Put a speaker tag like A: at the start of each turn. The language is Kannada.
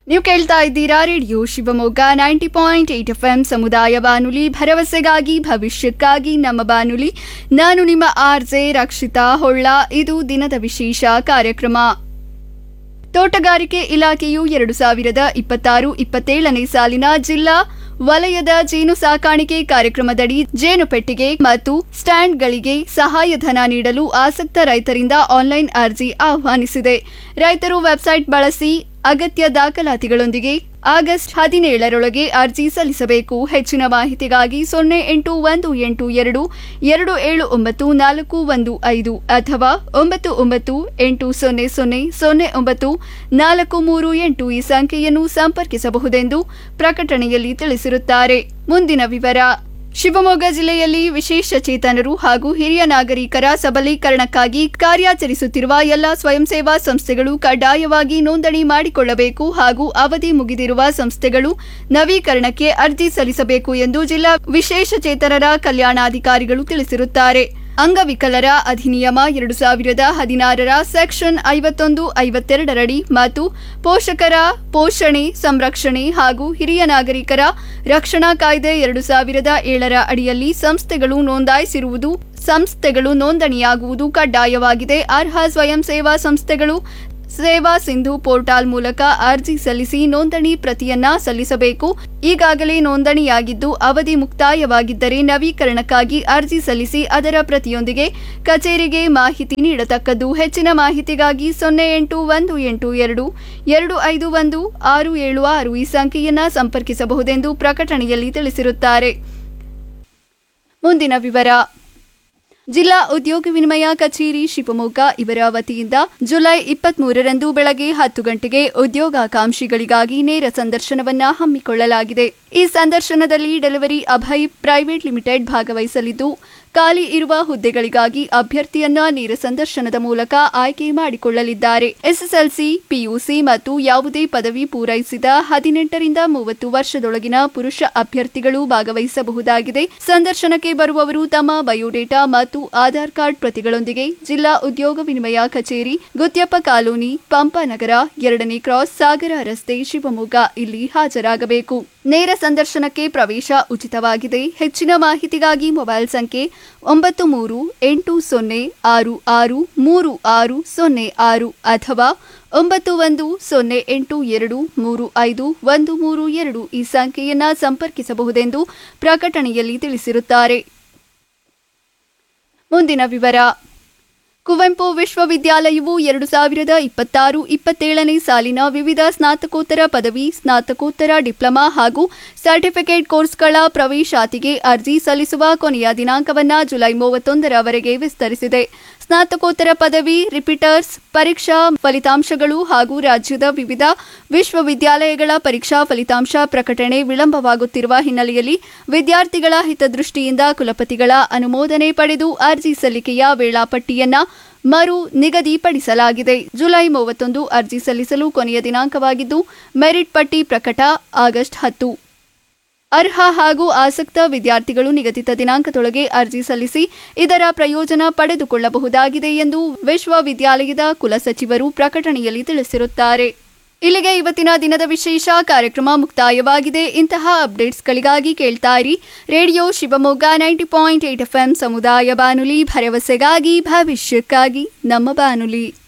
A: ನೀವು ಕೇಳ್ತಾ ಇದ್ದೀರಾ radio Shivamogga ninety point eight F M ಸಮುದಾಯ ಬಾನುಲಿ ಭರವಸೆಗಾಗಿ ಭವಿಷ್ಯಕ್ಕಾಗಿ ನಮ್ಮ ಬಾನುಲಿ ನಾನು ನಿಮ್ಮ ಆರ್ ಜೆ ರಕ್ಷಿತಾ ಹೊಳ್ಳ ಇದು ದಿನದ ವಿಶೇಷ ಕಾರ್ಯಕ್ರಮ ತೋಟಗಾರಿಕೆ ಇಲಾಖೆಯು ಎರಡು ಸಾವಿರದ ಇಪ್ಪತ್ತಾರು ಇಪ್ಪತ್ತೇಳನೇ ಸಾಲಿನ ಜಿಲ್ಲಾ ವಲಯದ ಜೇನು ಸಾಕಾಣಿಕೆ ಕಾರ್ಯಕ್ರಮದಡಿ ಜೇನು ಪೆಟ್ಟಿಗೆ ಮತ್ತು ಸ್ಟ್ಯಾಂಡ್ಗಳಿಗೆ ಸಹಾಯಧನ ನೀಡಲು ಆಸಕ್ತ ರೈತರಿಂದ ಆನ್ಲೈನ್ ಅರ್ಜಿ ಆಹ್ವಾನಿಸಿದೆ ರೈತರು ವೆಬ್ಸೈಟ್ ಬಳಸಿ ಅಗತ್ಯ ದಾಖಲಾತಿಗಳೊಂದಿಗೆ ಆಗಸ್ಟ್ ಹದಿನೇಳರೊಳಗೆ ಅರ್ಜಿ ಸಲ್ಲಿಸಬೇಕು ಹೆಚ್ಚಿನ ಮಾಹಿತಿಗಾಗಿ ಸೊನ್ನೆ ಎಂಟು ಒಂದು ಎಂಟು ಎರಡು ಎರಡು ಏಳು ಒಂಬತ್ತು ನಾಲ್ಕು ಒಂದು ಐದು ಅಥವಾ ಒಂಬತ್ತು ಒಂಬತ್ತು ಎಂಟು ಸೊನ್ನೆ ಸೊನ್ನೆ ಸೊನ್ನೆ ಒಂಬತ್ತು ನಾಲ್ಕು ಮೂರು ಎಂಟು ಈ ಸಂಖ್ಯೆಯನ್ನು ಸಂಪರ್ಕಿಸಬಹುದೆಂದು ಪ್ರಕಟಣೆಯಲ್ಲಿ ತಿಳಿಸಿರುತ್ತಾರೆ ಮುಂದಿನ ವಿವರ ಶಿವಮೊಗ್ಗ ಜಿಲ್ಲೆಯಲ್ಲಿ ವಿಶೇಷ ಚೇತನರು ಹಾಗೂ ಹಿರಿಯ ನಾಗರಿಕರ ಸಬಲೀಕರಣಕ್ಕಾಗಿ ಕಾರ್ಯಾಚರಿಸುತ್ತಿರುವ ಎಲ್ಲ ಸ್ವಯಂ ಸೇವಾ ಸಂಸ್ಥೆಗಳು ಕಡ್ಡಾಯವಾಗಿ ನೋಂದಣಿ ಮಾಡಿಕೊಳ್ಳಬೇಕು ಹಾಗೂ ಅವಧಿ ಮುಗಿದಿರುವ ಸಂಸ್ಥೆಗಳು ನವೀಕರಣಕ್ಕೆ ಅರ್ಜಿ ಸಲ್ಲಿಸಬೇಕು ಎಂದು ಜಿಲ್ಲಾ ವಿಶೇಷ ಚೇತನರ ಕಲ್ಯಾಣಾಧಿಕಾರಿಗಳು ತಿಳಿಸಿರುತ್ತಾರೆ ಅಂಗವಿಕಲರ ಅಧಿನಿಯಮ ಎರಡು ಸಾವಿರದ ಹದಿನಾರರ ಸೆಕ್ಷನ್ ಐವತ್ತೊಂದು ಐವತ್ತೆರಡರಡಿ ಮತ್ತು ಪೋಷಕರ ಪೋಷಣೆ ಸಂರಕ್ಷಣೆ ಹಾಗೂ ಹಿರಿಯ ನಾಗರಿಕರ ರಕ್ಷಣಾ ಕಾಯ್ದೆ ಎರಡು ಸಾವಿರದ ಏಳರ ಅಡಿಯಲ್ಲಿ ಸಂಸ್ಥೆಗಳು ನೋಂದಾಯಿಸಿರುವುದು ಸಂಸ್ಥೆಗಳು ನೋಂದಣಿಯಾಗುವುದು ಕಡ್ಡಾಯವಾಗಿದೆ ಅರ್ಹ ಸ್ವಯಂ ಸೇವಾ ಸಂಸ್ಥೆಗಳು ಸೇವಾ ಸಿಂಧು ಪೋರ್ಟಲ್ ಮೂಲಕ ಅರ್ಜಿ ಸಲ್ಲಿಸಿ ನೋಂದಣಿ ಪ್ರತಿಯನ್ನ ಸಲ್ಲಿಸಬೇಕು ಈಗಾಗಲೇ ನೋಂದಣಿಯಾಗಿದ್ದು ಅವಧಿ ಮುಕ್ತಾಯವಾಗಿದ್ದರೆ ನವೀಕರಣಕ್ಕಾಗಿ ಅರ್ಜಿ ಸಲ್ಲಿಸಿ ಅದರ ಪ್ರತಿಯೊಂದಿಗೆ ಕಚೇರಿಗೆ ಮಾಹಿತಿ ನೀಡತಕ್ಕದ್ದು ಹೆಚ್ಚಿನ ಮಾಹಿತಿಗಾಗಿ ಸೊನ್ನೆ ಎಂಟು ಒಂದು ಎಂಟು ಎರಡು ಎರಡು ಐದು ಒಂದು ಆರು ಏಳು ಆರು ಈ ಸಂಖ್ಯೆಯನ್ನ ಸಂಪರ್ಕಿಸಬಹುದೆಂದು ಪ್ರಕಟಣೆಯಲ್ಲಿ ತಿಳಿಸಿರುತ್ತಾರೆ ಮುಂದಿನ ವಿವರ ಜಿಲ್ಲಾ ಉದ್ಯೋಗ ವಿನಿಮಯ ಕಚೇರಿ ಶಿವಮೊಗ್ಗ ಇವರ ವತಿಯಿಂದ ಜುಲೈ ಇಪ್ಪತ್ಮೂರರಂದು ಬೆಳಗ್ಗೆ ಹತ್ತು ಗಂಟೆಗೆ ಉದ್ಯೋಗಾಕಾಂಕ್ಷಿಗಳಿಗಾಗಿ ನೇರ ಸಂದರ್ಶನವನ್ನ ಹಮ್ಮಿಕೊಳ್ಳಲಾಗಿದೆ ಈ ಸಂದರ್ಶನದಲ್ಲಿ ಡೆಲಿವರಿ ಅಭಯ್ ಪ್ರೈವೇಟ್ ಲಿಮಿಟೆಡ್ ಭಾಗವಹಿಸಲಿದ್ದು ಖಾಲಿ ಇರುವ ಹುದ್ದೆಗಳಿಗಾಗಿ ಅಭ್ಯರ್ಥಿಯನ್ನ ನೇರ ಸಂದರ್ಶನದ ಮೂಲಕ ಆಯ್ಕೆ ಮಾಡಿಕೊಳ್ಳಲಿದ್ದಾರೆ ಎಸ್ಎಸ್ಎಲ್ಸಿ ಪಿಯುಸಿ ಮತ್ತು ಯಾವುದೇ ಪದವಿ ಪೂರೈಸಿದ ಹದಿನೆಂಟರಿಂದ ಮೂವತ್ತು ವರ್ಷದೊಳಗಿನ ಪುರುಷ ಅಭ್ಯರ್ಥಿಗಳು ಭಾಗವಹಿಸಬಹುದಾಗಿದೆ ಸಂದರ್ಶನಕ್ಕೆ ಬರುವವರು ತಮ್ಮ ಬಯೋಡೇಟಾ ಮತ್ತು ಆಧಾರ್ ಕಾರ್ಡ್ ಪ್ರತಿಗಳೊಂದಿಗೆ ಜಿಲ್ಲಾ ಉದ್ಯೋಗ ವಿನಿಮಯ ಕಚೇರಿ ಗುತ್ಯಪ್ಪ ಕಾಲೋನಿ ಪಂಪನಗರ ಎರಡನೇ ಕ್ರಾಸ್ ಸಾಗರ ರಸ್ತೆ ಶಿವಮೊಗ್ಗ ಇಲ್ಲಿ ಹಾಜರಾಗಬೇಕು ನೇರ ಸಂದರ್ಶನಕ್ಕೆ ಪ್ರವೇಶ ಉಚಿತವಾಗಿದೆ ಹೆಚ್ಚಿನ ಮಾಹಿತಿಗಾಗಿ ಮೊಬೈಲ್ ಸಂಖ್ಯೆ ಒಂಬತ್ತು ಮೂರು ಎಂಟು ಸೊನ್ನೆ ಆರು ಆರು ಮೂರು ಆರು ಸೊನ್ನೆ ಆರು ಅಥವಾ ಒಂಬತ್ತು ಒಂದು ಸೊನ್ನೆ ಎಂಟು ಎರಡು ಮೂರು ಐದು ಒಂದು ಮೂರು ಎರಡು ಈ ಸಂಖ್ಯೆಯನ್ನ ಸಂಪರ್ಕಿಸಬಹುದೆಂದು ಪ್ರಕಟಣೆಯಲ್ಲಿ ತಿಳಿಸಿರುತ್ತಾರೆ ಮುಂದಿನ ವಿವರ ಕುವೆಂಪು ವಿಶ್ವವಿದ್ಯಾಲಯವು ಎರಡು ಸಾವಿರದ ಇಪ್ಪತ್ತಾರು ಇಪ್ಪತ್ತೇಳನೇ ಸಾಲಿನ ವಿವಿಧ ಸ್ನಾತಕೋತ್ತರ ಪದವಿ ಸ್ನಾತಕೋತ್ತರ ಡಿಪ್ಲೊಮಾ ಹಾಗೂ ಸರ್ಟಿಫಿಕೇಟ್ ಕೋರ್ಸ್ಗಳ ಪ್ರವೇಶಾತಿಗೆ ಅರ್ಜಿ ಸಲ್ಲಿಸುವ ಕೊನೆಯ ದಿನಾಂಕವನ್ನು ಜುಲೈ ಮೂವತ್ತೊಂದರವರೆಗೆ ವಿಸ್ತರಿಸಿದೆ ಸ್ನಾತಕೋತ್ತರ ಪದವಿ ರಿಪೀಟರ್ಸ್ ಪರೀಕ್ಷಾ ಫಲಿತಾಂಶಗಳು ಹಾಗೂ ರಾಜ್ಯದ ವಿವಿಧ ವಿಶ್ವವಿದ್ಯಾಲಯಗಳ ಪರೀಕ್ಷಾ ಫಲಿತಾಂಶ ಪ್ರಕಟಣೆ ವಿಳಂಬವಾಗುತ್ತಿರುವ ಹಿನ್ನೆಲೆಯಲ್ಲಿ ವಿದ್ಯಾರ್ಥಿಗಳ ಹಿತದೃಷ್ಟಿಯಿಂದ ಕುಲಪತಿಗಳ ಅನುಮೋದನೆ ಪಡೆದು ಅರ್ಜಿ ಸಲ್ಲಿಕೆಯ ವೇಳಾಪಟ್ಟಿಯನ್ನ ಮರು ನಿಗದಿಪಡಿಸಲಾಗಿದೆ ಜುಲೈ ಮೂವತ್ತೊಂದು ಅರ್ಜಿ ಸಲ್ಲಿಸಲು ಕೊನೆಯ ದಿನಾಂಕವಾಗಿದ್ದು ಮೆರಿಟ್ ಪಟ್ಟಿ ಪ್ರಕಟ ಆಗಸ್ಟ್ ಹತ್ತು ಅರ್ಹ ಹಾಗೂ ಆಸಕ್ತ ವಿದ್ಯಾರ್ಥಿಗಳು ನಿಗದಿತ ದಿನಾಂಕದೊಳಗೆ ಅರ್ಜಿ ಸಲ್ಲಿಸಿ ಇದರ ಪ್ರಯೋಜನ ಪಡೆದುಕೊಳ್ಳಬಹುದಾಗಿದೆ ಎಂದು ವಿಶ್ವವಿದ್ಯಾಲಯದ ಕುಲಸಚಿವರು ಪ್ರಕಟಣೆಯಲ್ಲಿ ತಿಳಿಸಿರುತ್ತಾರೆ ಇಲ್ಲಿಗೆ ಇವತ್ತಿನ ದಿನದ ವಿಶೇಷ ಕಾರ್ಯಕ್ರಮ ಮುಕ್ತಾಯವಾಗಿದೆ ಇಂತಹ ಅಪ್ಡೇಟ್ಸ್ಗಳಿಗಾಗಿ ಕೇಳ್ತಾ ಇರಿ radio Shivamogga ninety point eight F ಸಮುದಾಯ ಬಾನುಲಿ ಭರವಸೆಗಾಗಿ ಭವಿಷ್ಯಕ್ಕಾಗಿ ನಮ್ಮ ಬಾನುಲಿ